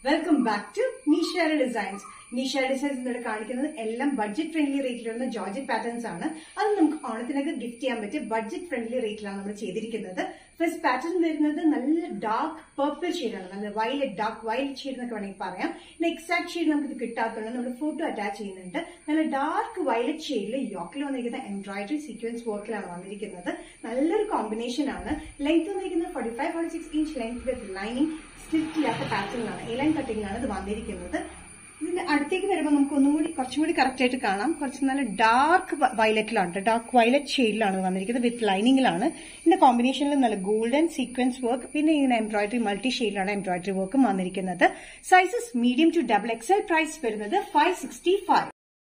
welcome back to Neeshara designs Neeshara designs ഇവിടെ കാണിക്കുന്നത് എല്ലാം ബഡ്ജറ്റ് ഫ്രണ്ട്ലി റേറ്റിൽ വരുന്ന ജോർജറ്റ് പാറ്റേൺസ് ആണ് അത് നമുക്ക് ഓണത്തിനൊക്കെ ഗിഫ്റ്റ് ചെയ്യാൻ പറ്റിയ ബഡ്ജറ്റ് ഫ്രണ്ട്ലി റേറ്റിലാണ് നമ്മൾ ചെയ്തിരിക്കുന്നത് ഫസ്റ്റ് പാറ്റേൺ വരുന്നത് നല്ല ഡാർക്ക് പർപ്പിൾ ഷെയ്ഡാണ് നല്ല വയലറ്റ് ഡാർക്ക് വയലറ്റ് ഷെയ്ഡ് എന്നൊക്കെ വേണമെങ്കിൽ പറയാം പിന്നെ എക്സാക്ട് ഷെയ്ഡ് നമുക്ക് ഇത് കിട്ടാത്തതുകൊണ്ട് നമ്മൾ ഫോട്ടോ അറ്റാച്ച് ചെയ്യുന്നുണ്ട് നല്ല ഡാർക്ക് വയലറ്റ് ഷെയ്ഡിൽ യോക്കിൽ വന്നിരിക്കുന്ന എംബ്രോയിഡറി സീക്വൻസ് വർക്കിലാണ് വന്നിരിക്കുന്നത് നല്ലൊരു കോമ്പിനേഷൻ ആണ് ലെങ്ത് വന്നിരിക്കുന്നത് forty five forty six inch length with lining stitch ഇല്ലാത്ത പാറ്റേണിലാണ് എ ലൈൻ കട്ടിങ്ങിലാണ് ഇത് വന്നിരിക്കുന്നത് ഇതിന്റെ അടുത്തേക്ക് വരുമ്പോൾ നമുക്ക് ഒന്നും കൂടി കുറച്ചും കൂടി കറക്റ്റ് ആയിട്ട് കാണാം കുറച്ച് നല്ല ഡാർക്ക് വയലറ്റിലാണ് ഡാർക്ക് വയലറ്റ് ഷെയ്ഡിലാണ് വന്നിരിക്കുന്നത് വിത്ത് ലൈനിങ്ങിലാണ് ഇതിന്റെ കോമ്പിനേഷനിൽ നല്ല ഗോൾഡൻ സീക്വൻസ് വർക്ക് പിന്നെ ഇങ്ങനെ എംബ്രോയിഡറി മൾട്ടി ഷെയ്ഡിലാണ് എംബ്രോയിഡറി വർക്കും വന്നിരിക്കുന്നത് sizes medium to double XL price വരുന്നത് five sixty five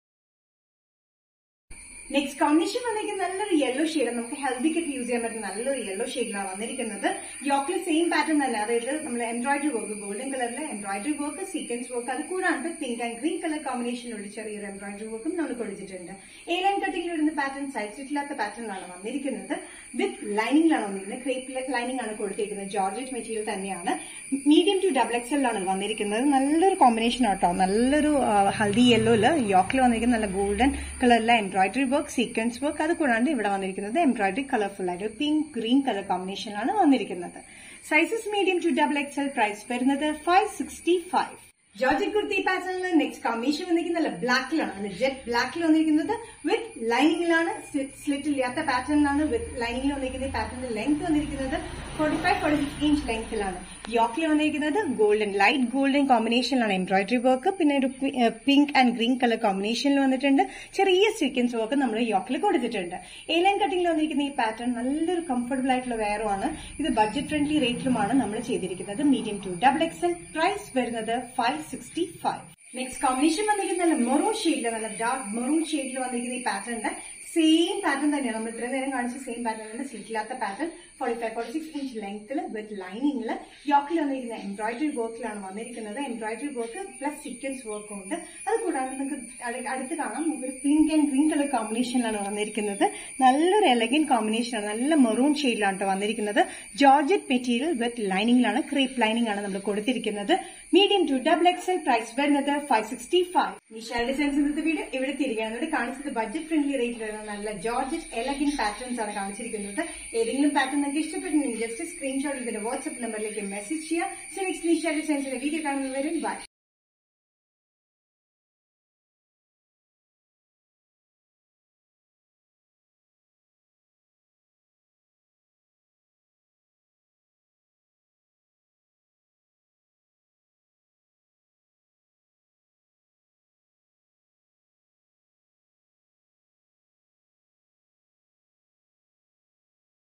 next combination വന്നിരിക്കുന്നത് നല്ലൊരു യെല്ലോ ഷെയ്ഡ് നമുക്ക് ഹെൽത്തിക്ക് യൂസ് ചെയ്യാൻ പറ്റുന്ന നല്ലൊരു യെല്ലോ ഷെയ്ഡിലാണ് വന്നിരിക്കുന്നത് യോക്കിൽ സെയിം പാറ്റേൺ തന്നെ അതായത് നമ്മൾ എംബ്രോയിഡറി വർക്ക് ഗോൾഡൻ കളറിൽ എംബ്രോയിഡറി വർക്ക് സീക്വൻസ് വർക്ക് അത് കൂടാണ്ട് പിങ്ക് ആൻഡ് ഗ്രീൻ കളർ കോമ്പിനേഷനിലൂടെ ചെറിയൊരു എംബ്രോയിഡറി വർക്കും നമ്മൾ കൊടുത്തിട്ടുണ്ട് എ ലൈൻ കട്ടിങ്ങിൽ വരുന്ന പാറ്റേൺ സൈസ് ഇല്ലാത്ത പാറ്റേണിലാണ് വന്നിരിക്കുന്നത് വിത്ത് ലൈനിങ്ങിലാണ് വന്നിരിക്കുന്നത് ക്രേപ്പ് ലൈനിങ് ആണ് കൊടുത്തിരിക്കുന്നത് ജോർജറ്റ് മെറ്റീരിയൽ തന്നെയാണ് മീഡിയം ടു ഡബിൾ എക്സലിലാണ് വന്നിരിക്കുന്നത് നല്ലൊരു കോമ്പിനേഷൻ ആട്ടോ നല്ലൊരു ഹൽദി യെല്ലോയില് യോക്കിൽ വന്നിരിക്കുന്ന നല്ല ഗോൾഡൻ കളറിലെ എംബ്രോയിഡറി വർക്ക് സീക്വൻസ് വർക്ക് അത് കൂടാണ്ട് ഇവിടെ വന്നിരിക്കുന്നത് എംബ്രോയിഡറി കളർഫുൾ ആയിട്ട് പിങ്ക് ഗ്രീൻ കളർ കോമ്പിനേഷനാണ് വന്നിരിക്കുന്നത് sizes medium to double XL price വരുന്നത് five sixty five georgette kurti പാറ്റേണിൽ നെക്സ്റ്റ് കോമ്പിനേഷൻ വന്നിരിക്കുന്നത് ബ്ലാക്കിലാണ് നല്ല ജെറ്റ് ബ്ലാക്കിൽ വന്നിരിക്കുന്നത് വിത്ത് ലൈനിങ്ങിലാണ് സ്ലിറ്റ് ഇല്ലാത്ത പാറ്റേണിലാണ് വിത്ത് ലൈനിങ്ങിൽ വന്നിരിക്കുന്ന പാറ്റേണിന്റെ ലെങ്ത് വന്നിരിക്കുന്നത് forty five forty six inch ലെങ്ത്തിലാണ് യോക്കിൽ വന്നിരിക്കുന്നത് ഗോൾഡൻ ലൈറ്റ് ഗോൾഡൻ കോമ്പിനേഷനിലാണ് എംബ്രോയിഡറി വർക്ക് പിന്നെ ഒരു പിങ്ക് ആൻഡ് ഗ്രീൻ കളർ കോമ്പിനേഷനിൽ വന്നിട്ടുണ്ട് ചെറിയ സീക്വൻസ് വർക്ക് നമ്മൾ യോക്കിൽ കൊടുത്തിട്ടുണ്ട് എ ലൈൻ കട്ടിങ്ങിൽ വന്നിരിക്കുന്ന ഈ പാറ്റേൺ നല്ലൊരു കംഫർട്ടബിൾ ആയിട്ടുള്ള വെയറുമാണ് ഇത് ബഡ്ജറ്റ് ഫ്രണ്ട്ലി റേറ്റിലുമാണ് നമ്മൾ ചെയ്തിരിക്കുന്നത് medium to double XL price വരുന്നത് five sixty five next combination വന്നിരിക്കുന്ന നല്ല മെറൂൺ ഷെയ്ഡിൽ നല്ല ഡാർക്ക് മെറൂൺ ഷെയ്ഡിൽ വന്നിരിക്കുന്ന ഈ പാറ്റേണിന്റെ സെയിം പാറ്റേൺ തന്നെയാണ് നമ്മൾ ഇത്രയും നേരം കാണിച്ച സെയിം പാറ്റേൺ ആണ് സ്ലിറ്റില്ലാത്ത pattern forty five forty six inch ലെങ്ത്തിൽ വിത്ത് ലൈനിങ്ങിൽ യോക്കിൽ വന്നിരിക്കുന്ന എംബ്രോയിഡറി വർക്കിലാണ് വന്നിരിക്കുന്നത് എംബ്രോയിഡറി വർക്ക് പ്ലസ് സീക്വൻസ് വർക്കും ഉണ്ട് അത് കൂടാതെ നിങ്ങൾക്ക് അടുത്ത് കാണാം നമുക്കൊരു പിങ്ക് ആൻഡ് ഗ്രീൻ കളർ കോമ്പിനേഷനിലാണ് വന്നിരിക്കുന്നത് നല്ലൊരു എലഗൻ കോമ്പിനേഷനാണ് നല്ല മെറൂൺ ഷെയ്ഡിലാണ് കേട്ടോ വന്നിരിക്കുന്നത് ജോർജറ്റ് മെറ്റീരിയൽ വിത്ത് ലൈനിങ്ങിലാണ് ക്രീപ്പ് ലൈനിങ് ആണ് നമ്മൾ കൊടുത്തിരിക്കുന്നത് medium to double XL price വരുന്നത് five sixty five Nisha designs ഇന്നത്തെ വീഡിയോ ഇവിടെ തിരികെയാണ് ഇവിടെ കാണിച്ചത് ബഡ്ജറ്റ് ഫ്രണ്ട്ലി റേറ്റിൽ വരുന്ന നല്ല ജോർജറ്റ് എലഗൻ പാറ്റേൺസ് ആണ് കാണിച്ചിരിക്കുന്നത് ഏതെങ്കിലും പാറ്റേൺ നിങ്ങൾക്ക് ഇഷ്ടപ്പെട്ടുണ്ടെങ്കിൽ ജസ്റ്റ് സ്ക്രീൻഷോട്ട് ഇതിന്റെ വാട്സ്ആപ്പ് നമ്പറിലേക്ക് മെസ്സേജ് ചെയ്യുക സോ നെക്സ്റ്റ് നിഷാ ഡിസൈൻസിന്റെ വീഡിയോ കാണുന്നവരും ബൈ